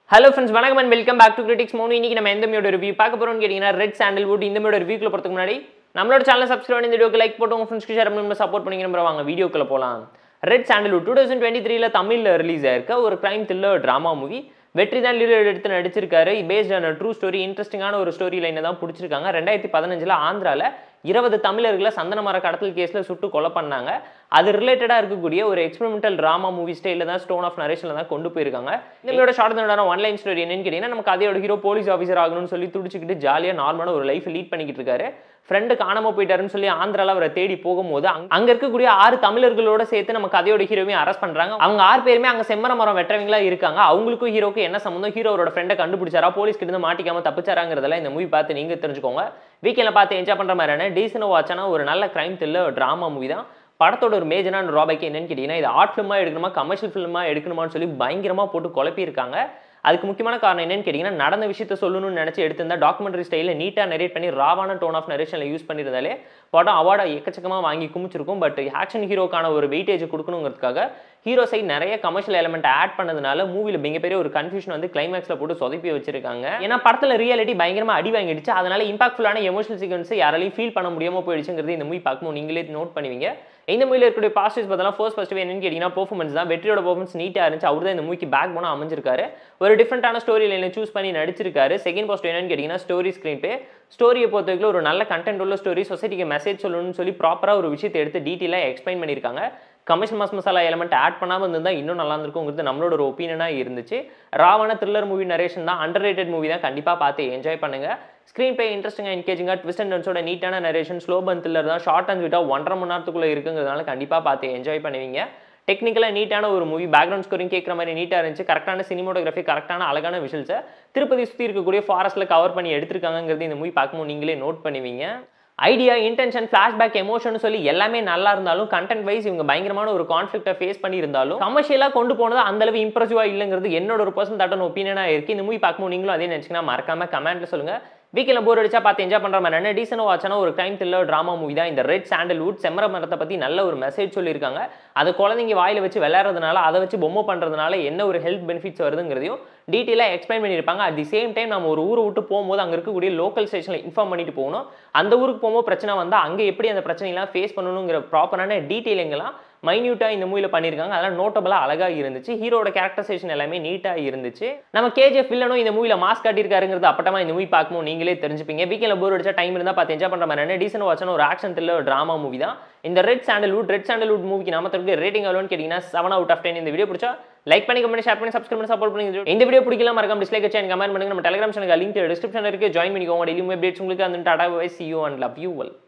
hello friends வணக்கம் and welcome back to critics Monu இன்னைக்கு நம்ம எந்த மூவியோட ரிவ்யூ பார்க்க போறோம்னு கேட்டிங்கன்னா ரெட் சாண்டல்வுட் இந்த மூவியோட ரிவ்யூக்குள்ள போகிறதுக்கு முன்னாடி நம்மளோட சேனல் சப்ஸ்கிரைப் பண்ணி இந்த வீடியோக்கு லைக் போட்டு உங்கள் ஃப்ரெண்ட்ஸ்க்கு ஷேர் பண்ணி சப்போர்ட் பண்ணிக்கிற வாங்க வீடியோக்குள்ள போகலாம் red sandalwood two thousand twenty த்ரீல தமிழில் ரிலீஸ் ஆயிருக்க ஒரு கிரைம் த்ரில்லர் ட்ராமா மூவி வெற்றி தான் லீடர் எடுத்து நடிச்சிருக்காரு பேஸ்ட் ஆன ட்ரூ ஸ்டோரி இன்ட்ரெஸ்டிங்கான ஒரு ஸ்டோரி லைனை தான் பிடிச்சிருக்காங்க ரெண்டாயிரத்தி பதினஞ்சில் ஆந்திராவில் இருபது தமிழர்களை சந்தன மர கடத்தல் கேஸில் சுட்டு கொலை பண்ணாங்க அது ரிலேட்டடாக இருக்கக்கூடிய ஒரு எக்ஸ்பெரிமெண்டல் ட்ராமா மூவி ஸ்டைலில் தான் ஸ்டோன் ஆஃப் நரேஷனில் தான் கொண்டு போயிருக்காங்க இதோட ஷார்ட் தண்டன ஒன்லைன் ஸ்டோரி என்னன்னு கேட்டிங்கன்னா நம்ம கதையோட ஹீரோ போலீஸ் ஆஃபீஸர் ஆகணும்னு சொல்லி துடிச்சிக்கிட்டு ஜாலியாக நார்மலான ஒரு லைஃப் லீட் பண்ணிக்கிட்டு இருக்காரு ஃப்ரெண்டு காணாம போயிட்டாருன்னு சொல்லி ஆந்திரால அவரை தேடி போகும்போது அங்க- அங்க இருக்கக்கூடிய ஆறு தமிழர்களோட சேர்த்து நம்ம கதையோட ஹீரோவையும் அரெஸ்ட் பண்றாங்க அவங்க ஆறு பேருமே அங்க செம்மர மரம் வெட்டுறவங்களா இருக்காங்க அவங்களுக்கும் ஹீரோக்கு என்ன சம்மந்தம் ஹீரோவோட ஃப்ரெண்டை கண்டுபிடிச்சாரா போலீஸ் கிட்ட இருந்து மாட்டிக்காம தப்பிச்சாராங்கிறதெல்லாம் இந்த மூவி பார்த்து நீங்க தெரிஞ்சுக்கோங்க வீக்கெண்ட்ல பார்த்து என்ஜாய் பண்ற மாதிரியான டீசன் வாட்சான ஒரு நல்ல கிரைம் த்ரில்லர் ட்ராமா மூவி தான் படத்தோட ஒரு மேஜரான ட்ராபேக் என்னன்னு கேட்டிங்கன்னா இது ஆர்ட் ஃபிலிமாக எடுக்கணுமா கமர்ஷியல் ஃபிலிமாக எடுக்கணுமான்னு சொல்லி பயங்கரமாக போட்டு குழப்பியிருக்காங்க அதுக்கு முக்கியமான காரணம் என்னன்னு கேட்டிங்கன்னா நடந்த விஷயத்த சொல்லணும்னு நினச்சி எடுத்திருந்தா டாக்குமெண்ட்ரி ஸ்டைலில் நீட்டாக நரேட் பண்ணி ராவான டோன் ஆஃப் நரேஷனில் யூஸ் பண்ணியிருந்தாலே படம் அவார்டை எக்கச்சக்கமாக வாங்கி குமிச்சிருக்கும் பட் ஆக்ஷன் ஹீரோக்கான ஒரு வெயிட்டேஜ் கொடுக்கணுங்கிறதுக்காக ஹீரோ சைட் நிறைய கமர்ஷியல் எலமெண்ட் ஆட் பண்ணதுனால மூவியில் மிகப்பெரிய ஒரு கன்ஃபியூஷன் வந்து கிளைமேக்ஸில் போட்டு சொதப்பி வச்சிருக்காங்க ஏன்னா படத்தில் ரியாலிட்டி பயங்கரமாக அடி வாங்கிடுச்சு அதனால இம்பாக்ட்ஃபுல்லான எமோஷனல் சீக்வன்ஸ் யாராலையும் ஃபீல் பண்ண முடியாமல் போயிடுச்சுங்கிறது இந்த மூவி பார்க்கும்போது நீங்களே நோட் பண்ணுவீங்க இந்த மூவியில் இருக்கக்கூடிய பாசிட்டிவ்ஸ் பார்த்தலாம் ஃபர்ஸ்ட் ஃபர்ஸ்ட் என்னன்னு கேட்டிங்கன்னா பெர்ஃபார்மன்ஸ் தான் வெற்றியோட பெர்ஃபார்மன்ஸ் நீட்டாக இருந்துச்சு அவர் தான் இந்த மூவிக்கு பேக் போனால் அமைஞ்சிருக்காரு ஒரு டிஃப்ரெண்டான ஸ்டோரி லைனை சூஸ் பண்ணி நடிச்சிருக்காரு செகண்ட் பாசிட்டிவ் என்னன்னு கேட்டிங்கன்னா ஸ்டோரி ஸ்க்ரீன் பே ஸ்டோரியை பொறுத்தவரைக்கும் ஒரு நல்ல கண்டென்ட் உள்ள ஸ்டோரி சொசைட்டிக்கு மெசேஜ் சொல்லணும்னு சொல்லி ப்ராப்பராக ஒரு விஷயத்தை எடுத்து டீட்டெயிலாக எக்ஸ்பிளைன் பண்ணியிருக்காங்க commission mass masala element add பண்ணாமல் இருந்திருந்தால் இன்னும் நல்லா இருந்திருக்குங்கிறது நம்மளோட ஒரு ஒப்பீனியனாக இருந்துச்சு ராவான த்ரில்லர் மூவி நரேஷன் தான் அண்டர் ரேட்டட் மூவி தான் கண்டிப்பாக பார்த்து என்ஜாய் பண்ணுங்க ஸ்க்ரீன் பிளே இன்ட்ரெஸ்டிங்காக என்கேஜிங்காக ட்விஸ்ட் அண்ட் டர்ன்ஸோட நீட்டான நரேஷன் ஸ்லோ பன் த்ரில்லர் தான் ஷார்ட் அண்ட் ஸ்வீட்டாக ஒன்றரை மணி நேரத்துக்குள்ளே இருக்குங்கிறதுனால கண்டிப்பாக பார்த்து என்ஜாய் பண்ணுவீங்க டெக்னிக்கலாக நீட்டான ஒரு மூவி பேக்ரவுண்ட் ஸ்கோரிங் கேட்குற மாதிரி நீட்டாக இருந்துச்சு கரெக்டான சினிமோட்டோகிராஃபி கரெக்டான அழகான விஷுவல்ஸை திருப்பதி சுற்றி இருக்கக்கூடிய ஃபாரஸ்ட்டில் கவர் பண்ணி எடுத்திருக்காங்கிறது இந்த மூவி பார்க்கும்போது நீங்களே நோட் பண்ணுவீங்க ஐடியா இன்டென்ஷன் ஃபிளாஷ்பேக் எமோஷன் சொல்லி எல்லாமே நல்லா இருந்தாலும் கண்டென்ட் வைஸ் இவங்க பயங்கரமான ஒரு கான்ஃப்ளிக்ட்டை ஃபேஸ் பண்ணியிருந்தாலும் கமர்ஷியலாக கொண்டு போனது அந்த அளவு இம்ப்ரெசிவாக இல்லைங்கிறது என்னோட ஒரு பர்சன் தாட்டான ஒப்பீனியனாக இருக்குது இந்த மூவி பார்க்கும்போது நீங்களும் அதே நினச்சிங்கன்னா மறக்காம கமெண்ட்ல சொல்லுங்க வீக்கில் போர் அடிச்சா பார்த்து என்ஜாய் பண்ணுற மாதிரி என்ன டீசன் வாட்சான ஒரு டைம் த்ரில்லர் ட்ராமா மூவி தான் இந்த ரெட் சாண்டல்வுட் செம்மர மரத்தை பற்றி நல்ல ஒரு மெசேஜ் சொல்லியிருக்காங்க அது குழந்தைங்க வாயில வச்சு விளையாடுறதுனால அதை வச்சு பொம்மை பண்ணுறதுனால என்ன ஒரு ஹெல்த் பெனிஃபிட்ஸ் வருதுங்கிறதையும் டீட்டெயிலாக எக்ஸ்பிளைன் பண்ணியிருப்பாங்க அட் தி சேம் டைம் நம்ம ஒரு ஊரை விட்டு போகும்போது அங்கே இருக்கக்கூடிய லோக்கல் ஸ்டேஷனில் இன்ஃபார்ம் பண்ணிட்டு போகணும் அந்த ஊருக்கு போகும்போது பிரச்சனை வந்தால் அங்கே எப்படி அந்த பிரச்சனைலாம் ஃபேஸ் பண்ணணுங்கிற ப்ராப்பரான டீட்டெயிலிங்கெல்லாம் மைன்யூட்டாக இந்த மூவியில் பண்ணியிருக்காங்க அதெல்லாம் நோட்டபுளாக அழகாக இருந்துச்சு ஹீரோட கேரக்டரைசேஷன் எல்லாமே நீட்டாக இருந்துச்சு நம்ம கேஜிஎஃப் வில்லனும் இந்த மூவியில் மாஸ் காட்டியிருக்காருங்கிறது அப்பட்டமா இந்த மூவி பார்க்கும்போது நீங்களே தெரிஞ்சுப்பீங்க வீக்கில் போர் அடிச்சா டைம் இருந்தால் பார்த்து என்ஜாய் பண்ணுற மாதிரி டீசன் வாட்சான ஒரு ஆக்ஷன் த்ரில்லர் ட்ராமா மூவி தான் இந்த ரெட் சாண்டல்வுட் ரெட் சாண்டல்வுட் மூவிக்கு நாம தருக்கு ரேட்டிங் எவ்வளோன்னு கேட்டிங்கன்னா செவன் அவுட் ஆஃப் டென் இந்த வீடியோ பிடிச்சா லைக் பண்ணி கமெண்ட் ஷேர் பண்ணி சப்ஸ்கிரைப் பண்ணி சப்போர்ட் பண்ணி இந்த வீடியோ பிடிக்கல மறக்காம டிஸ்லைக் வச்சு கமெண்ட் பண்ணுங்க நம்ம டெலிகிராம் சேனல் லிங்க் டிஸ்கிரிப்ஷன் இருக்கு ஜாயின் பண்ணிக்கோங்க டெய்லி அப்டேட்ஸ் உங்களுக்கு அந்த டாடா bye see you and love you well